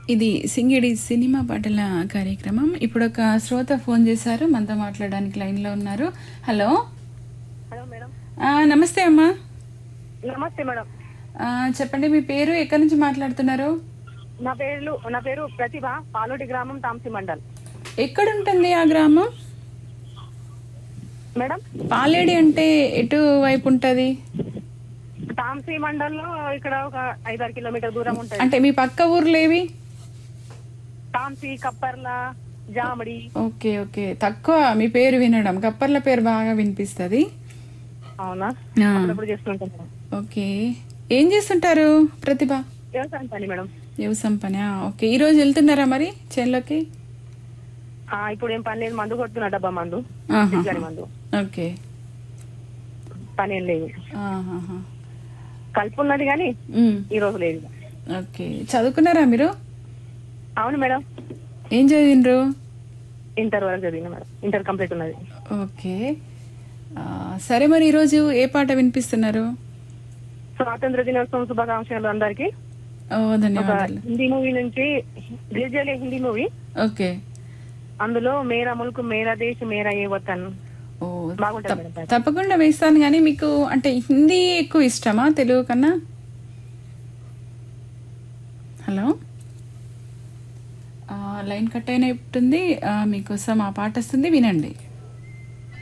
ఇది సింగిడి సినిమా పాటల కార్యక్రమం ఇప్పుడు ఒక శ్రోత ఫోన్ చేశారు మనతో మాట్లాడడానికి లైన్ లో ఉన్నారు హలో హలో మేడం ఆ, నమస్తే అమ్మా నమస్తే మేడం ఆ, చెప్పండి మీ పేరు ఎక్కడి నుంచి మాట్లాడుతున్నారు నా పేరు నా పేరు ప్రతిభ పాలోటి గ్రామం తాంసి మండల్ ఎక్కడుంటుంది ఆ గ్రామం మేడం పాలేడి అంటే ఎటు వైపు ఉంటది తాంసి మండల్లో ఇక్కడ ఒక ఐదారు కిలోమీటర్ దూరం ఉంటుంది అంటే మీ పక్క ఊర్లేవి తాంసి కప్పర్ల జామడి ఓకే ఓకే తక్కువ మీ పేరు వినడం కప్పర్ల పేరు బాగా వినిపిస్తుంది అవునా ఆ, అప్పుడప్పుడు చేస్తుంటాం మేడం ఓకే ఏం చేస్తుంటారు ప్రతిభ వ్యవసాయం పని మేడం వ్యవసాయం పని ఓకే ఈ రోజు వెళ్తున్నారా మరి చేన్లోకి ఆ, ఇప్పుడు ఏం పని లేదు మందు కొడుతున్నా డబ్బా మందు ఆహా. పిచికారి మందు ఓకే పని ఏం లేదు ఆహాహా. కలుపు ఉన్నది కానీ ఉమ్, ఈ రోజు లేదు ఓకే చదువుకున్నారా మీరు అవును మేడం ఏం చదివిండ్రు ఇంటర్ వరకు చదివిన మేడం ఇంటర్ కంప్లీట్ ఉన్నది ఓకే ఆ, సరే మరి ఈరోజు ఏ పాట వినిపిస్తున్నారు స్వాతంత్ర దినోత్సవం శుభాకాంక్షలు అందరికి ఓ ఒక ధన్యవాదాలు హిందీ మూవీ నుంచి రిలీజ్ చేయలే హిందీ మూవీ ఓకే అందులో మేరా ముల్క్ మేరా దేశ్ మేరా ఏ వతన్ ఓ బాగుంటుంది తప్- మేడం పాట. తప్పకుండా వేస్తాను కానీ మీకు అంటే హిందీ ఎక్కువ ఇష్టమా తెలుగు కన్నా హలో ఆ, లైన్ కట్ అయినట్టుంది ఆ, మీకోసం ఆ పాట వస్తుంది వినండి